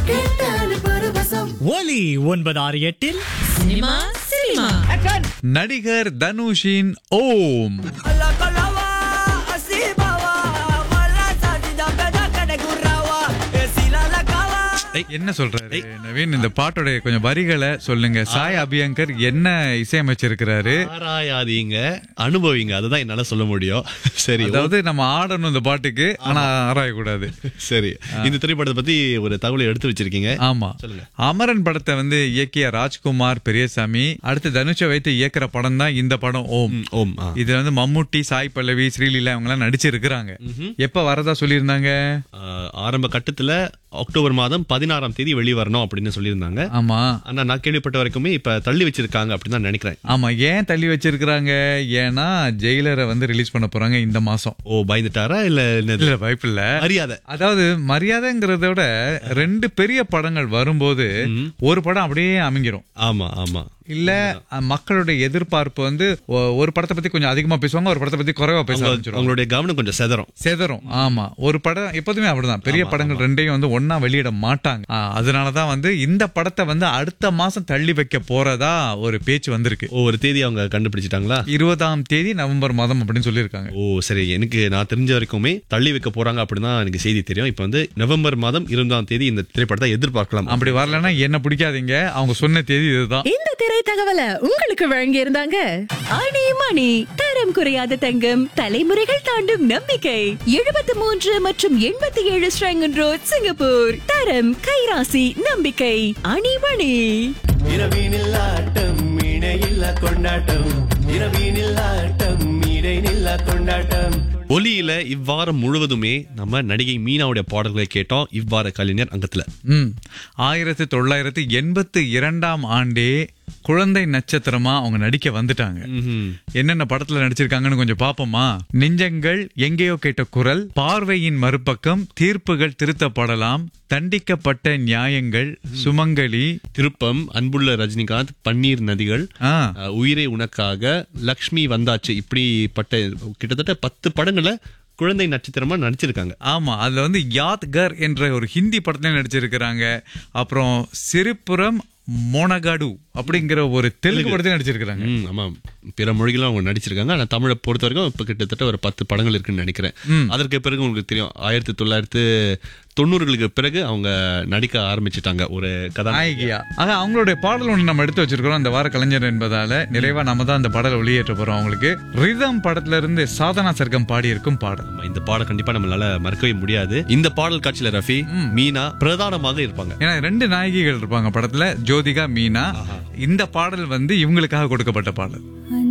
கேட்டாலே பரவசம் ஒலி ஒன்பது ஆறு எட்டில் சினிமா சினிமா நடிகர் தனுஷின் ஓம் என்ன சொல்றாரு நவீன் இந்த பாட்டோட கொஞ்சம் வரிகளை சொல்லுங்க சாய் அபியங்கர் என்ன இசையமைச்சிருக்கிறாரு ஆராயாதீங்க அனுபவிங்க அதுதான் என்னால சொல்ல முடியும் சரி அதாவது நம்ம ஆடணும் இந்த பாட்டுக்கு ஆனா ஆராயக்கூடாது சரி இந்த திரைப்படத்தை பத்தி ஒரு தகவலை எடுத்து வச்சிருக்கீங்க ஆமா சொல்லுங்க. அமரன் படத்தை வந்து இயக்கிய ராஜ்குமார் பெரியசாமி அடுத்து தனுஷை வைத்து இயக்குற படம் தான் இந்த படம் ஓம் ம், ஓம் ஆ. இது வந்து மம்முட்டி சாய் பல்லவி ஸ்ரீலீலா இவங்க எல்லாம் நடிச்சிருக்கிறாங்க எப்ப வரதா சொல்லியிருந்தாங்க ஆ, ஆரம்ப கட்டத்துல அக்டோபர் மாதம் பதினாறாம் தேதி வெளிவரணும் அப்படின்னு சொல்லியிருந்தாங்க ஆமா ஆனா நான் கேள்விப்பட்ட வரைக்குமே இப்ப தள்ளி வச்சிருக்காங்க அப்படின்னு தான் நினைக்கிறேன் ஆமா ஏன் தள்ளி வச்சிருக்கிறாங்க ஏன்னா ஜெயிலரை வந்து ரிலீஸ் பண்ண போறாங்க இந்த மாசம் ஓ பயந்துட்டாரா இல்ல என்னது? இல்ல வாய்ப்பு இல்ல மரியாதை அதாவது மரியாதைங்கிறத விட ரெண்டு பெரிய படங்கள் வரும்போது ஒரு படம் அப்படியே அமைங்கிரும் ஆமா ஆமா இல்ல அஹ், மக்களுடைய எதிர்பார்ப்பு வந்து ஒ- ஒரு படத்தை பத்தி கொஞ்சம் அதிகமா பேசுவாங்க ஒரு படத்தை பத்தி குறைவா பேச அவங்க- ஆரம்பிச்சிருவாங்க அவங்களுடைய கவனம் கொஞ்சம் செதறும் செதறும் ஆமா ஒரு படம் எப்போதுமே அப்படிதான் பெரிய படங்கள் ரெண்டையும் வந்து ஒன்னா வெளியிட மாட்டாங்க ஆ, அதனாலதான் வந்து இந்த படத்தை வந்து அடுத்த மாசம் தள்ளி வைக்க போறதா ஒரு பேச்சு வந்திருக்கு ஓ, ஒரு தேதி அவங்க கண்டுபிடிச்சிட்டாங்களா இருபதாம் தேதி நவம்பர் மாதம் அப்படின்னு சொல்லியிருக்காங்க ஓ சரி எனக்கு நான் தெரிஞ்ச வரைக்குமே தள்ளி வைக்க போறாங்க அப்படின்னு தான் எனக்கு செய்தி தெரியும் இப்போ வந்து நவம்பர் மாதம் இருபதாம் தேதி இந்த திரைப்படத்தை எதிர்பார்க்கலாம் அப்படி வரலன்னா என்ன பிடிக்காதீங்க அவங்க சொன்ன தேதி இதுதான் இந்த திரை தகவலை உங்களுக்கு வழங்கி இருந்தாங்க அணி மணி தரம் குறையாத தங்கம் தலைமுறைகள் தாண்டும் நம்பிக்கை எழுபத்தி மூன்று மற்றும் எண்பத்தி ஏழு ஸ்ரங்கன் ரோட் சிங்கப்பூர் தரம் கைராசி நம்பிக்கை அணி மணி இரவினில் ஆட்டம் இணையில்லா கொண்டாட்டம் இரவினில் ஆட்டம் இடைநில்லா கொண்டாட்டம் ஒலியில இவ்வாரம் முழுவதுமே நம்ம நடிகை மீனாவுடைய பாடல்களை கேட்டோம் இவ்வார கலைஞர் அங்கத்துல ம் ஆயிரத்தி தொள்ளாயிரத்தி எண்பத்தி இரண்டாம் ஆண்டே குழந்தை நட்சத்திரமா அவங்க நடிக்க வந்துட்டாங்க ம்ஹும். என்னென்ன படத்துல நடிச்சிருக்காங்கன்னு கொஞ்சம் பாப்போமா நெஞ்சங்கள் எங்கேயோ கேட்ட குரல் பார்வையின் மறுபக்கம் தீர்ப்புகள் திருத்தப்படலாம் தண்டிக்கப்பட்ட நியாயங்கள் சுமங்கலி திருப்பம் அன்புள்ள ரஜினிகாந்த் பன்னீர் நதிகள் ஆ அஹ், உயிரே உனக்காக லக்ஷ்மி வந்தாச்சு இப்படிப்பட்ட கிட்டத்தட்ட பத்து படங்களை குழந்தை நட்சத்திரமா நடிச்சிருக்காங்க ஆமா அதுல வந்து யாத் கர் என்ற ஒரு ஹிந்தி படத்துல நடிச்சிருக்கிறாங்க அப்புறம் சிறுபுறம் மோனகாடு அப்படிங்கிற ஒரு தெலுங்கு படத்துல நடிச்சிருக்கிறாங்க ம், ஆமா பிற மொழிகளும் அவங்க நடிச்சிருக்காங்க ஆனா தமிழை பொறுத்த வரைக்கும் இப்ப கிட்டத்தட்ட ஒரு பத்து படங்கள் இருக்குன்னு நினைக்கிறேன் அதற்கு பிறகு உங்களுக்கு தெரியும் ஆயிரத்தி தொள்ளாயிரத்தி தொண்ணூறுகளுக்கு பிறகு அவங்க நடிக்க ஆரம்பிச்சிட்டாங்க ஒரு கதாநாயகி நாயகியா ஆக அவங்களுடைய பாடல் ஒன்று நம்ம எடுத்து வச்சிருக்கிறோம் அந்த வார கலைஞர் என்பதால நிறைவா நம்ம தான் அந்த பாடலை வெளியேற்ற போறோம் அவங்களுக்கு ரிதம் படத்துல இருந்து சாதனா சர்க்கம் பாடி இருக்கும் பாடல் ஆமா, இந்த பாடம் கண்டிப்பா நம்மளால மறக்கவே முடியாது இந்த பாடல் காட்சியில ரஃபி மீனா பிரதானமாக இருப்பாங்க ஏன்னா ரெண்டு நாயகிகள் இருப்பாங்க படத்துல ஜோதிகா மீனா இந்த பாடல் வந்து இவங்களுக்காக கொடுக்கப்பட்ட பாடல்